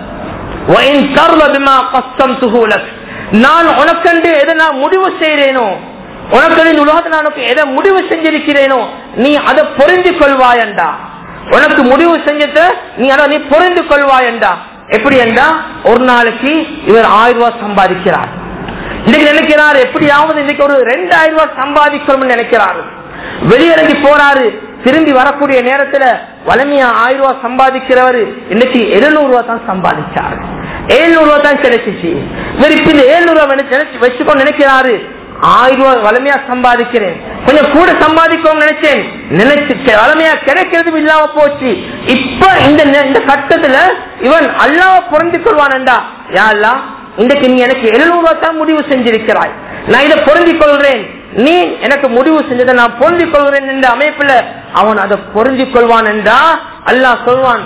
நான் உனக்கண்டு எதை நான் முடிவு செய்யறேனோ உனக்கு உலகத்தில் நான் எதை முடிவு செஞ்சிருக்கிறேனோ நீ அதை பொருந்தி கொள்வாயண்டா உனக்கு முடிவு செஞ்சத நீ அதை நீ பொருந்து கொள்வாயண்டா எப்படி என்றா ஒரு நாளைக்கு இவர் ஆயிரம் ரூபாய் சம்பாதிக்கிறார் இன்னைக்கு நினைக்கிறார் எப்படியாவது இன்னைக்கு ஒரு ரெண்டாயிரம் ரூபாய் சம்பாதிக்கணும்னு நினைக்கிறாரு வெளியிறங்கி போறாரு திரும்பி வரக்கூடிய நேரத்துல வளமையா ஆயிரம் ரூபாய் சம்பாதிக்கிறவர் இன்னைக்கு எழுநூறு ரூபாய் தான் சம்பாதிச்சார் எழுநூறு ரூபாய் தான் கிடைச்சிச்சு இவர் இப்ப இந்த எழுநூறு ரூபாய் வச்சுக்கொண்டு நினைக்கிறாரு ஆயிரம் ரூபாய் வளமையா சம்பாதிக்கிறேன் கொஞ்சம் கூட சம்பாதிக்கும் நினைச்சேன் நினைச்சு வளமையா கிடைக்கிறதும் இல்லாம போச்சு இப்ப இந்த இந்த கட்டத்துல இவன் அல்லாவ புரிந்து கொள்வான்டா யாழ்லா இன்றைக்கு நீ எனக்கு எழுநூறு ரூபாய் தான் முடிவு செஞ்சிருக்கிறாய் நான் இதை பொருந்திக் கொள்றேன் நீ எனக்கு முடிவு செஞ்சதை நான் பொருந்திக் கொள்கிறேன் என்ற அமைப்புல அவன் அதை பொருந்திக் கொள்வான் என்றா அல்லாஹ் சொல்வான்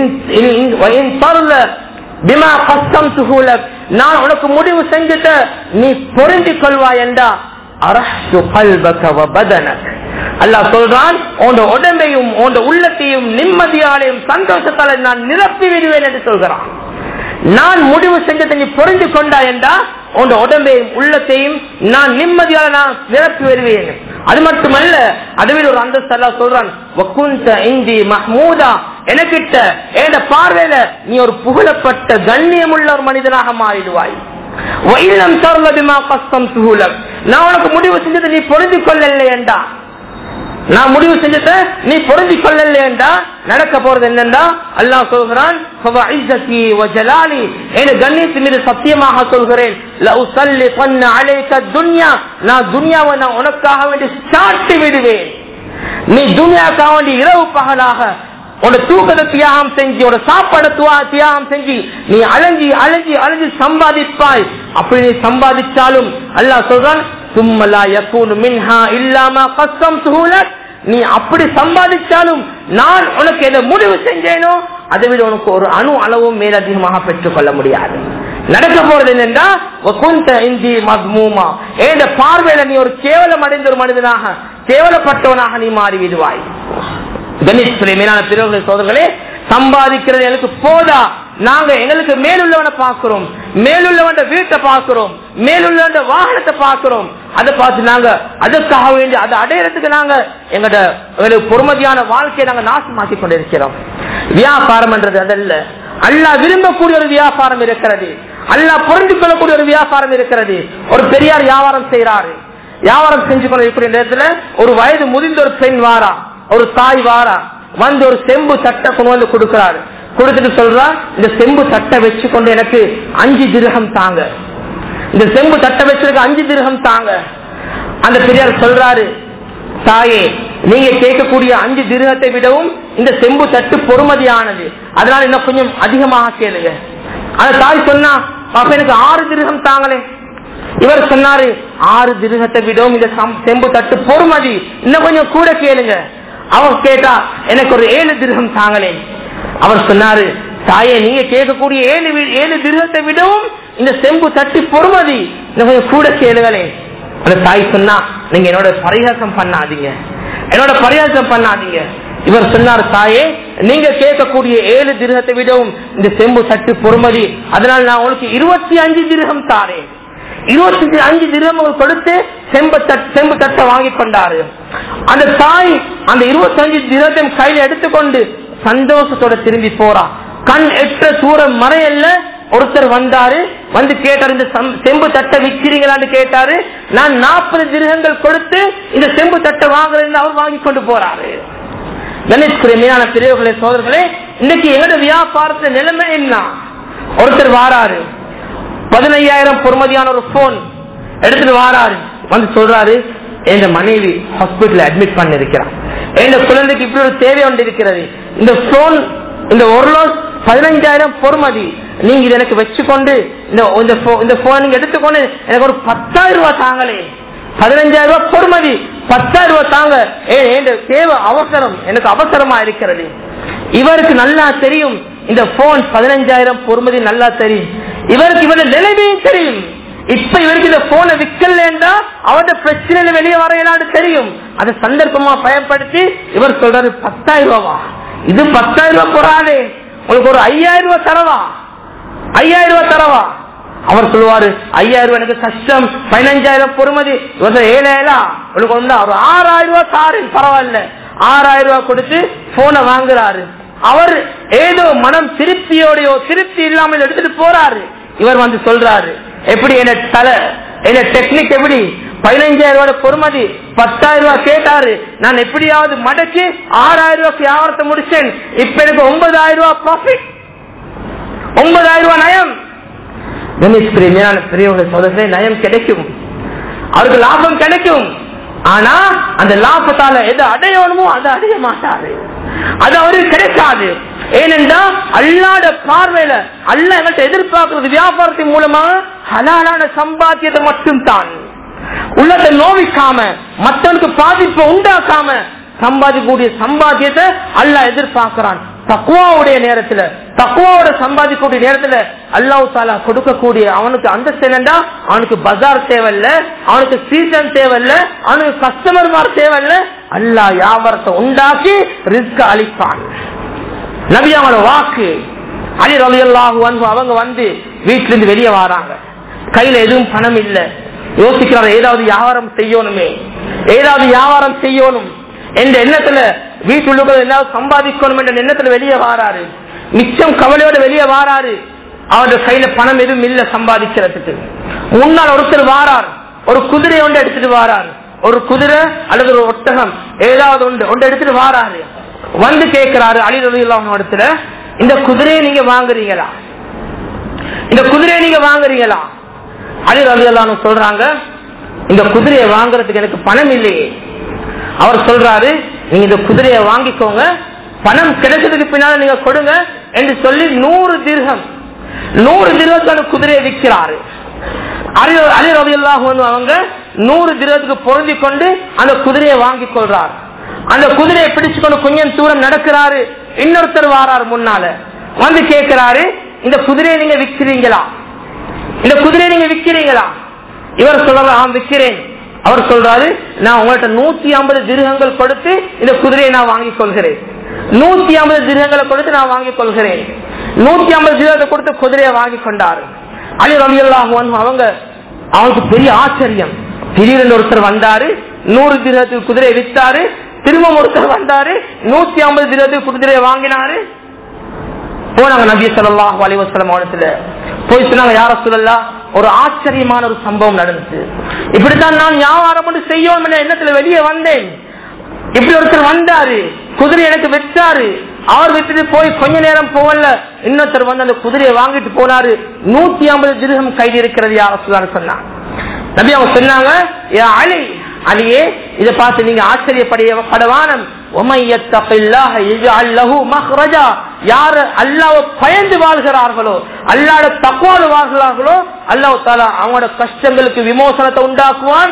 பிமா கஷ்டம் துகுலக் நான் உனக்கு முடிவு செஞ்சுட்ட நீ பொருந்தி கொள்வாய் என்றா அரசு கல்பக பதனக் அல்லாஹ் சொல்றான் உன் உடம்பையும் உன் உள்ளத்தையும் நிம்மதியாலையும் சந்தோஷத்தால நான் நிரப்பி விடுவேன் என்று சொல்கிறான் நான் முடிவு செஞ்சதை நீ புரிந்து கொண்டா என்றா உன் உடம்பையும் உள்ளத்தையும் நான் நிம்மதியால நான் நிரப்பி வருவேன் அது மட்டுமல்ல அதுவில் ஒரு அந்தஸ்து சொல்றான் இந்தி மஹ்மூதா எனக்கிட்ட என் பார்வையில நீ ஒரு புகழப்பட்ட கண்ணியமுள்ள ஒரு மனிதனாக மாறிடுவாய் நான் உனக்கு முடிவு செஞ்சதை நீ பொருந்தி கொள்ளலை என்றா நான் முடிவு செஞ்சத நீ பொருந்தி கொள்ளலேண்டா நடக்க போறது என்னண்டா அல்லாஹ் சொல்கிறான் فَوَعِزَّتِي وَجَلَالِي என கண்ணியத்தின் மீது சத்தியமாக சொல்கிறேன் لَأُسَلِّطَنَّ عَلَيْكَ الدُّنْيَا நான் துன்யாவை நான் உனக்காக வேண்டி சாட்டி விடுவேன் நீ துன்யாக்காக வேண்டி இரவு பகலாக உன்னோட தூக்கத்தை தியாகம் செஞ்சு உன்னோட சாப்பாடு துவா- தியாகம் செஞ்சு நீ அலைஞ்சி அலைஞ்சி அலைஞ்சி சம்பாதிப்பாய் அப்படி நீ சம்பாதிச்சாலும் அல்லாஹ் சொல்றான் சும்மலா யக்கூனு மின்ஹா இல்லாம கஸ்டம் சுஹூலத் நீ அப்படி சம்பாதிச்சாலும் நான் உனக்கு எதை முடிவு செஞ்சேனோ அதை விட உனக்கு ஒரு அணு அளவும் மேலதிகமாக பெற்றுக் கொள்ள முடியாது நடக்க போறது என்னென்றா வகுந்த இந்தி மத்மூமா ஏந்த பார்வையில நீ ஒரு கேவலம் அடைந்த ஒரு மனிதனாக கேவலப்பட்டவனாக நீ மாறி விடுவாய் கணேஸ்வரி மேலான பிறகு சோதர்களே சம்பாதிக்கிறது எனக்கு போதா நாங்க எங்களுக்கு மேலுள்ளவனை பார்க்கிறோம் மேலுள்ளவன் வீட்டை பார்க்கிறோம் மேலுள்ளவன் வாகனத்தை பார்க்கிறோம் அதை பார்த்து நாங்க அதுக்காக வேண்டி அதை அடையறதுக்கு நாங்க எங்கட எங்களுக்கு பொறுமதியான வாழ்க்கையை நாங்க நாசமாக்கி கொண்டிருக்கிறோம் வியாபாரம் என்றது அதல்ல அல்லாஹ் விரும்பக்கூடிய ஒரு வியாபாரம் இருக்கிறது அல்லாஹ் புரிந்து கொள்ளக்கூடிய ஒரு வியாபாரம் இருக்கிறது ஒரு பெரியார் வியாபாரம் செய்யறாரு வியாபாரம் செஞ்சு கொண்டிருக்கிற நேரத்துல ஒரு வயது முதிர்ந்த ஒரு பெண் வாரா ஒரு தாய் வாரா வந்து ஒரு செம்பு சட்டை கொண்டு வந்து கொடுக்கிறாரு கொடுத்துட்டு சொல்றா இந்த செம்பு தட்டை வச்சு கொண்டு எனக்கு அஞ்சு திருகம் தாங்க இந்த செம்பு தட்டை வச்சிருக்க அஞ்சு திருகம் தாங்க அந்த பெரியார் சொல்றாரு தாயே நீங்க கேட்கக்கூடிய அஞ்சு திருகத்தை விடவும் இந்த செம்பு தட்டு பொறுமதியானது அதனால இன்னும் கொஞ்சம் அதிகமாக கேளுங்க அந்த தாய் சொன்னா அப்ப எனக்கு ஆறு திருகம் தாங்களே இவர் சொன்னாரு ஆறு திருகத்தை விடவும் இந்த சம்- செம்பு தட்டு பொறுமதி இன்னும் கொஞ்சம் கூட கேளுங்க அவர் கேட்டா எனக்கு ஒரு ஏழு திருகம் தாங்களே அவர் சொன்னாரு தாயே நீங்க கேட்கக்கூடிய ஏழு வி- ஏழு திருகத்தை விடவும் இந்த செம்பு தட்டு பொறுமதி இன்னும் கொஞ்சம் கூட கேளுங்களே அந்த தாய் சொன்னா நீங்க என்னோட பரிகாசம் பண்ணாதீங்க என்னோட பரிகாசம் பண்ணாதீங்க இவர் சொன்னார் தாயே நீங்க கேட்கக்கூடிய ஏழு திருகத்தை விடவும் இந்த செம்பு தட்டு பொறுமதி அதனால் நான் உங்களுக்கு இருபத்தி அஞ்சு திருகம் தாரேன் இருபத்தி அஞ்சு தினம் கொடுத்து செம்பு தட்- செம்பு தட்டை வாங்கி கொண்டாரு அந்த தாய் அந்த இருபத்தி அஞ்சு தினத்தையும் கையில எடுத்துக்கொண்டு சந்தோஷத்தோட திரும்பி போறா கண் எட்ட தூரம் மறையல்ல ஒருத்தர் வந்தாரு வந்து கேட்டாரு இந்த சம்- செம்பு தட்டை விற்கிறீங்களான்னு கேட்டாரு நான் நாற்பது திருகங்கள் கொடுத்து இந்த செம்பு தட்டை வாங்குறேன்னு அவர் வாங்கி கொண்டு போறாரு கணேஷ்குரிய மீனான பிரிவுகளே சோதர்களே இன்னைக்கு எங்கட வியாபாரத்துல நிலைமை என்ன ஒருத்தர் வாராரு பதினையாயிரம் பொறுமதியான ஒரு போன் எடுத்துட்டு வாராரு வந்து சொல்றாரு என் மனைவி ஹாஸ்பிட்டல் அட்மிட் பண்ணி இருக்கிறான் என் குழந்தைக்கு இப்படி ஒரு தேவை ஒன்று இருக்கிறது இந்த போன் இந்த ஒரு லோஸ் பதினஞ்சாயிரம் பொறுமதி நீங்க இதை எனக்கு வச்சுக்கொண்டு இந்த இந்த pho- இந்த போன் நீங்க எடுத்துக்கொண்டு எனக்கு ஒரு பத்தாயிரம் ரூபாய் தாங்களே பதினஞ்சாயிரம் ரூபாய் பொறுமதி பத்தாயிரம் ரூபாய் தாங்க ஏன் என் தேவை அவசரம் எனக்கு அவசரமா இருக்கிறது இவருக்கு நல்லா தெரியும் இந்த போன் பதினஞ்சாயிரம் பொறுமதி நல்லா தெரியும் இவருக்கு இவருடைய நிலைமையும் தெரியும் இப்ப இவருக்கு இந்த போனை விற்கலண்டா அவருடைய பிரச்சனையில வெளியே வரையலான்னு தெரியும் அதை சந்தர்ப்பமா பயன்படுத்தி இவர் சொல்றாரு பத்தாயிரம் ரூபாவா இது பத்தாயிரம் ரூபாய் போறாதே உங்களுக்கு ஒரு ஐயாயிரம் ரூபாய் தரவா ஐயாயிரம் ரூபாய் தரவா அவர் சொல்லுவாரு ஐயாயிரம் ரூபாய் எனக்கு கஷ்டம் பதினஞ்சாயிரம் பொறுமதி இவங்க ஏழாயிரம் உங்களுக்கு வந்து ஒரு ஆறாயிரம் ரூபாய் தாரு பரவாயில்ல ஆறாயிரம் ரூபாய் கொடுத்து போனை வாங்குறாரு அவர் ஏதோ மனம் திருப்தியோடையோ திருப்தி இல்லாமல் எடுத்துட்டு போறாரு இவர் வந்து சொல்றாரு எப்படி என்ன தலை என்ன டெக்னிக் எப்படி பதினஞ்சாயிரம் ரூபாய் பொறுமதி பத்தாயிரம் ரூபாய் கேட்டாரு நான் எப்படியாவது மடக்கி ஆறாயிரம் ரூபாய்க்கு வியாபாரத்தை முடிச்சேன் இப்ப எனக்கு ஒன்பதாயிரம் ரூபாய் ப்ராஃபிட் ஒன்பதாயிரம் ரூபாய் நயம் கணேஷ் பிரியமையான பெரியவர்கள் சோதனை நயம் கிடைக்கும் அவருக்கு லாபம் கிடைக்கும் ஆனா அந்த லாபத்தால எதை அடையணுமோ அதை அடைய மாட்டாரு அது அவருக்கு கிடைக்காது ஏனென்றா அல்லாட பார்வையில அல்ல எங்கள்கிட்ட எதிர்பார்க்கிறது வியாபாரத்தின் மூலமா ஹலாலான சம்பாத்தியத்தை மட்டும் தான் உள்ளத்தை நோவிக்காம மற்றவனுக்கு பாதிப்பை உண்டாக்காம சம்பாதிக்கக்கூடிய சம்பாத்தியத்தை அல்ல எதிர்பார்க்கிறான் தக்குவாவுடைய நேரத்துல தக்குவாவோட சம்பாதிக்கக்கூடிய நேரத்துல அல்லாஹ் தாலா கொடுக்கக்கூடிய அவனுக்கு அந்த என்னண்டா அவனுக்கு பஜார் தேவையில்ல அவனுக்கு சீசன் தேவையில்ல அவனுக்கு கஸ்டமர் தேவையில்ல அல்லாஹ் வியாபாரத்தை உண்டாக்கி ரிஸ்க் அளிப்பான் நபி அவனோட வாக்கு அலி ரவி அவங்க வந்து வீட்டுல இருந்து வெளியே வராங்க கையில எதுவும் பணம் இல்ல யோசிக்கிறார் ஏதாவது வியாபாரம் செய்யணுமே ஏதாவது வியாபாரம் செய்யணும் என்ற எண்ணத்துல வீட்டுள்ள ஏதாவது சம்பாதிக்கணும் என்ற எண்ணத்துல வெளியே வாராரு மிச்சம் கவலையோட வெளியே வாராரு அவருடைய கையில பணம் எதுவும் இல்ல சம்பாதிக்கிறதுக்கு முன்னால் ஒருத்தர் வாரார் ஒரு குதிரை ஒன்று எடுத்துட்டு வாரார் ஒரு குதிரை அல்லது ஒரு ஒட்டகம் ஏதாவது ஒன்று ஒன்று எடுத்துட்டு வாராரு வந்து கேட்கிறாரு அலி ரவி இடத்துல இந்த குதிரையை நீங்க வாங்குறீங்களா இந்த குதிரையை நீங்க வாங்குறீங்களா அலி ரவி சொல்றாங்க இந்த குதிரையை வாங்குறதுக்கு எனக்கு பணம் இல்லையே அவர் சொல்றாரு நீங்க இந்த குதிரையை வாங்கிக்கோங்க பணம் கிடைச்சதுக்கு பின்னால நீங்க கொடுங்க என்று சொல்லி நூறு தீர்க்கம் நூறு தீர்க்கத்துக்கு குதிரையை விற்கிறாரு அலி ரவி அவங்க நூறு திரத்துக்கு பொருந்தி கொண்டு அந்த குதிரையை வாங்கி கொள்றார் அந்த குதிரையை பிடிச்சு கொண்டு கொஞ்சம் தூரம் நடக்கிறாரு இன்னொருத்தர் வாராரு முன்னால வந்து கேட்கிறாரு இந்த குதிரையை நீங்க விற்கிறீங்களா இந்த குதிரையை நீங்க விற்கிறீங்களா இவர் சொல்றாரு ஆம் விற்கிறேன் அவர் சொல்றாரு நான் உங்கள்ட்ட நூத்தி ஐம்பது திருகங்கள் கொடுத்து இந்த குதிரையை நான் வாங்கிக் கொள்கிறேன் நூத்தி ஐம்பது திருகங்களை கொடுத்து நான் வாங்கிக் கொள்கிறேன் நூத்தி ஐம்பது திருகத்தை கொடுத்து குதிரையை வாங்கி கொண்டாரு அலி ரவி அவங்க அவனுக்கு பெரிய ஆச்சரியம் திடீரென்று ஒருத்தர் வந்தாரு நூறு திரகத்துக்கு குதிரையை வித்தாரு திரும்ப ஒருத்தர் வந்தாரு நூத்தி ஐம்பது திரகத்துக்கு குதிரையை வாங்கினாரு போனாங்க நபி சொல்லாஹ் அலிவசலம் அவனத்துல போய் சொன்னாங்க யார சொல்லலாம் ஒரு ஆச்சரியமான ஒரு சம்பவம் நடந்துச்சு இப்படித்தான் நான் வியாபாரம் பண்ணி செய்யும் எண்ணத்துல வெளியே வந்தேன் இப்படி ஒருத்தர் வந்தாரு குதிரை எனக்கு வச்சாரு அவர் விட்டுட்டு போய் கொஞ்ச நேரம் போகல இன்னொருத்தர் வந்து அந்த குதிரையை வாங்கிட்டு போனாரு நூத்தி ஐம்பது திருகம் கைது இருக்கிறது யார சொன்னாங்க நபி அவங்க சொன்னாங்க அலி அலியே இதை பார்த்து நீங்க ஆச்சரியப்படையப்படவானம் யாரு அல்லாவை பயந்து வாழ்கிறார்களோ அல்லாட தக்குவாடு வாழ்கிறார்களோ அல்லாஹ் தாலா அவங்களோட கஷ்டங்களுக்கு விமோசனத்தை உண்டாக்குவான்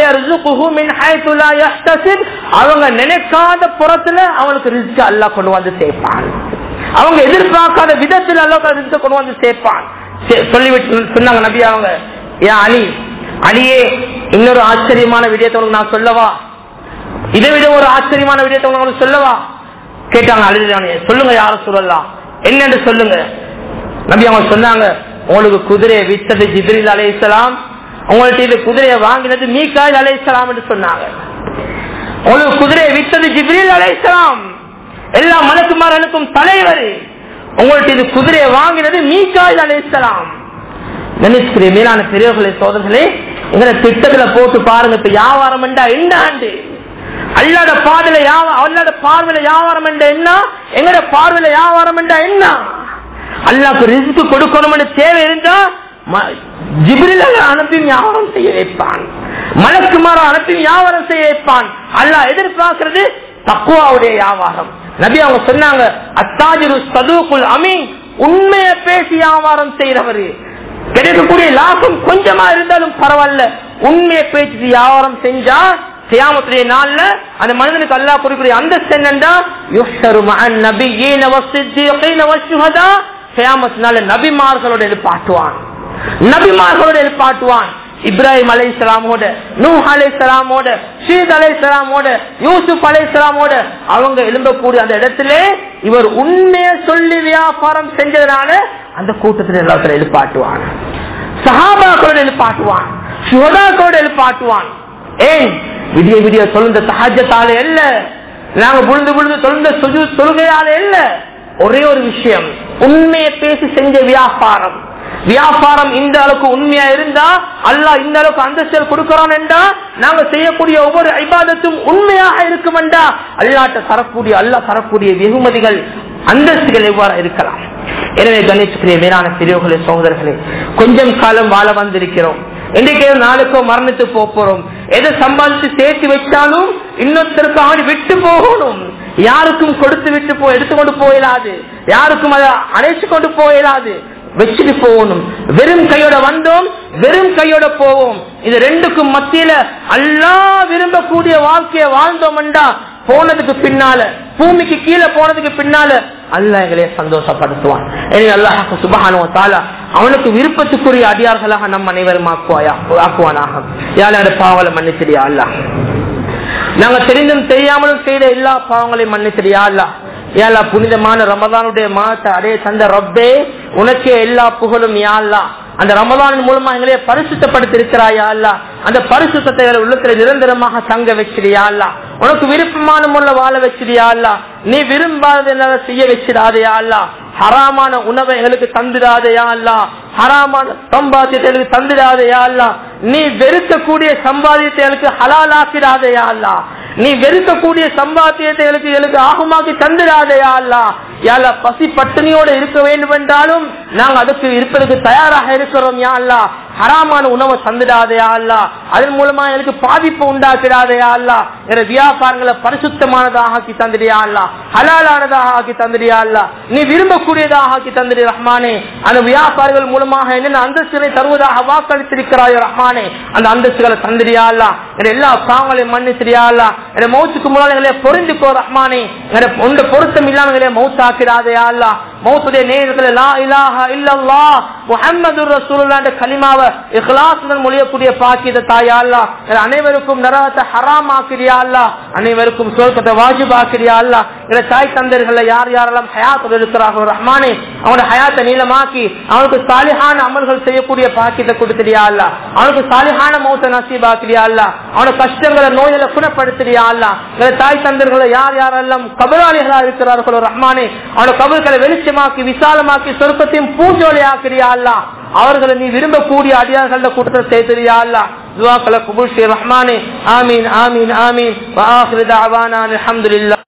அவங்க நினைக்காத புறத்துல அவங்களுக்கு ரிஸ்க் அல்லா கொண்டு வந்து சேர்ப்பான் அவங்க எதிர்பார்க்காத விதத்தில் அல்லா ரிஸ்க கொண்டு வந்து சேர்ப்பான் சொல்லிவிட்டு சொன்னாங்க நபி அவங்க ஏன் அலி அலியே இன்னொரு ஆச்சரியமான விடயத்தை நான் சொல்லவா இதை விட ஒரு ஆச்சரியமான விடயத்தை உங்களுக்கு சொல்லவா கேட்டாங்க அழுதானே சொல்லுங்க யாரும் சொல்லலாம் என்னன்னு சொல்லுங்க நபி அவங்க சொன்னாங்க உங்களுக்கு குதிரையை வித்தது ஜிப்ரில் அலை இஸ்லாம் உங்கள்ட்ட இந்த குதிரையை வாங்கினது மீக்காய் அலை இஸ்லாம் என்று சொன்னாங்க உங்களுக்கு குதிரையை வித்தது ஜிப்ரில் அலை இஸ்லாம் எல்லா மலக்குமாரனுக்கும் தலைவர் உங்கள்ட்ட இது குதிரையை வாங்கினது மீக்காய் அலை இஸ்லாம் நினைச்சுக்கிற மேலான பெரியவர்களே சோதர்களே எங்களை திட்டத்துல போட்டு பாருங்க இப்ப வியாபாரம் என்ன ஆண்டு அல்லாத பாதையில அல்லாத பார்வையில வியாபாரம் என்ற என்ன எங்கட பார்வையில வியாபாரம் என்ற என்ன அல்லாக்கு ரிஸ்க் கொடுக்கணும்னு தேவை இருந்தா ஜிபிரில அனுப்பி வியாபாரம் செய்ய வைப்பான் மலக்குமார அனுப்பி வியாபாரம் செய்ய வைப்பான் அல்லா எதிர்பார்க்கிறது தக்குவாவுடைய வியாபாரம் நபி அவங்க சொன்னாங்க அத்தாஜிரு சதுக்குள் அமீன் உண்மையை பேசி வியாபாரம் செய்யறவரு கிடைக்கக்கூடிய லாபம் கொஞ்சமா இருந்தாலும் பரவாயில்ல உண்மையை பேச்சு வியாபாரம் செஞ்சா சியாமத்துடைய நாள்ல அந்த மனிதனுக்கு அல்லா குறிக்கூடிய அந்த என்னண்டா நபிமார்களோட எழுப்பாட்டுவான் நபிமார்களோட எழுப்பாட்டுவான் இப்ராஹிம் அலை இஸ்லாமோட நூ அலை இஸ்லாமோட ஷீத் அலை இஸ்லாமோட யூசுப் அலை இஸ்லாமோட அவங்க எழும்பக்கூடிய அந்த இடத்துல இவர் உண்மையை சொல்லி வியாபாரம் செஞ்சதுனால அந்த கூட்டத்தில் எல்லாத்துல எழுப்பாட்டுவான் சஹாபாக்களோட எழுப்பாட்டுவான் சுகதாக்களோட எழுப்பாட்டுவான் ஏன் விடிய விடிய சொல்லுந்த சஹஜத்தால இல்ல நாங்க புழுந்து புழுந்து சொல்லுந்த சுஜு தொழுகையால இல்ல ஒரே ஒரு விஷயம் உண்மையை பேசி செஞ்ச வியாபாரம் வியாபாரம் இந்த அளவுக்கு உண்மையா இருந்தா அல்லா இந்த அளவுக்கு அந்தஸ்தல் கொடுக்கிறோம் என்றா நாங்க செய்யக்கூடிய ஒவ்வொரு ஐபாதத்தும் உண்மையாக இருக்கும் என்றா அல்லாட்ட தரக்கூடிய அல்லா தரக்கூடிய வெகுமதிகள் அந்தஸ்துகள் எவ்வாறு இருக்கலாம் எனவே கணேசுக்குரிய மேலான பெரியவர்களே சகோதரர்களே கொஞ்சம் காலம் வாழ வந்திருக்கிறோம் இன்றைக்கு நாளுக்கோ மரணித்து போறோம் எதை சம்பாதிச்சு சேர்த்து வச்சாலும் இன்னொருத்தருக்கு ஆடி விட்டு போகணும் யாருக்கும் கொடுத்து விட்டு போ எடுத்துக்கொண்டு போயிடாது யாருக்கும் அதை அழைச்சு கொண்டு போயிடாது வச்சுட்டு போகணும் வெறும் கையோட வந்தோம் வெறும் கையோட போவோம் இது ரெண்டுக்கும் மத்தியில அல்லா விரும்பக்கூடிய வாழ்க்கையை வாழ்ந்தோம்டா போனதுக்கு பின்னால பூமிக்கு கீழே போனதுக்கு பின்னால அல்ல எங்களை சந்தோஷப்படுத்துவான் அல்லாஹ் சுபஹானோ தாலா அவனுக்கு விருப்பத்துக்குரிய அடியார்களாக நம் அனைவரும் ஆக்குவாயா ஆக்குவானாக யாரோட பாவங்களை மன்னிச்சிடியா அல்ல நாங்க தெரிந்தும் தெரியாமலும் செய்த எல்லா பாவங்களையும் மன்னிச்சிடியா அல்ல ஏலா புனிதமான ரமதானுடைய மாதத்தை அடைய தந்த ரப்பே உனக்கே எல்லா புகழும் யாழ்லா அந்த ரமதானின் மூலமா எங்களைய பரிசுத்தப்படுத்தி இருக்கிறாயா அல்ல அந்த பரிசுத்தத்தை உள்ளத்துல நிரந்தரமாக தங்க வச்சிருயா அல்ல உனக்கு விருப்பமான முறையில் வாழ வச்சிருயா அல்ல நீ விரும்பாத என்ன செய்ய வச்சிடாதையா அல்ல ஹராமான உணவை எங்களுக்கு தந்துடாதையா அல்ல ஹராமான சம்பாத்தியத்தை எங்களுக்கு தந்துடாதையா அல்ல நீ வெறுக்கக்கூடிய சம்பாதியத்தை எனக்கு ஹலாலாக்கிடாதையா அல்லா நீ வெறுக்கக்கூடிய சம்பாத்தியத்தை எனக்கு எனக்கு ஆகுமாக்கி தந்துடாதையா அல்லா யாழ்லா பசி பட்டினியோட இருக்க வேண்டும் என்றாலும் நாங்க அதுக்கு இருப்பதற்கு தயாராக இருக்கிறோம் யா அல்லா ஹராமான உணவை தந்துடாதையா அல்லா அதன் மூலமா எனக்கு பாதிப்பு உண்டாக்கிடாதையா அல்லா என வியாபாரங்களை பரிசுத்தமானதாக ஆக்கி தந்துடியா அல்லா ஹலாலானதாக ஆக்கி தந்துடியா அல்லா நீ விரும்பக்கூடியதாக ஆக்கி தந்துடி ரஹ்மானே அந்த வியாபாரிகள் மூலமாக என்னென்ன அந்தஸ்தினை தருவதாக வாக்களித்திருக்கிறாயோ ரஹ்மானே அந்த அந்தஸ்துகளை தந்துடியா அல்லா என எல்லா பாவங்களையும் மன்னித்திரியா அல்லா என மௌத்துக்கு முன்னால் எங்களை பொருந்துக்கோ ரஹ்மானே என உண்ட பொருத்தம் இல்லாம எங்களை மௌத்தாக்கிடாதையா அல்லா மௌத்துடைய நேரத்தில் லா இலாஹ இல்லல்லா முஹம்மது ரசூலுல்லாஹ் என்ற கலிமாவை இஹ்லாசுடன் மொழியக்கூடிய பாக்கியத தாயா அல்லா என அனைவருக்கும் நரகத்தை ஹராம் ஆக்கிறியா அல்லா அனைவருக்கும் சொர்க்கத்தை வாஜிப் ஆக்கிறியா அல்லா என தாய் தந்தர்களை யார் யாரெல்லாம் ஹயாத்தோடு இருக்கிறார்களோ ரஹ்மானே அவனோட ஹயாத்தை நீளமாக்கி அவனுக்கு சாலிஹான அமல்கள் செய்யக்கூடிய பாக்கியத்தை கொடுத்துறியா அல்லா அவனுக்கு சாலிஹான மௌத்த நசீபாக்கிறியா அல்லா அவனோட கஷ்டங்களை நோய்களை குணப்படுத்துறியா அல்லா என தாய் தந்தர்களை யார் யாரெல்லாம் கபராளிகளா இருக்கிறார்களோ ரஹ்மானே அவனோட கபர்களை வெளிச்சமாக்கி விசாலமாக்கி சொர்க்கத்தையும் பூஞ்சோலி ஆக்கிறியா அல்லா அவர்களை நீ விரும்பக்கூடிய அடியார்கள கூட்டத்தை சேர்த்துறியா அல்லா துவாக்களை குபுல் ரஹ்மானே ஆமீன் ஆமீன் ஆமீன் வாஹிரு தாவானா அல்ஹம்துலில்லாஹ்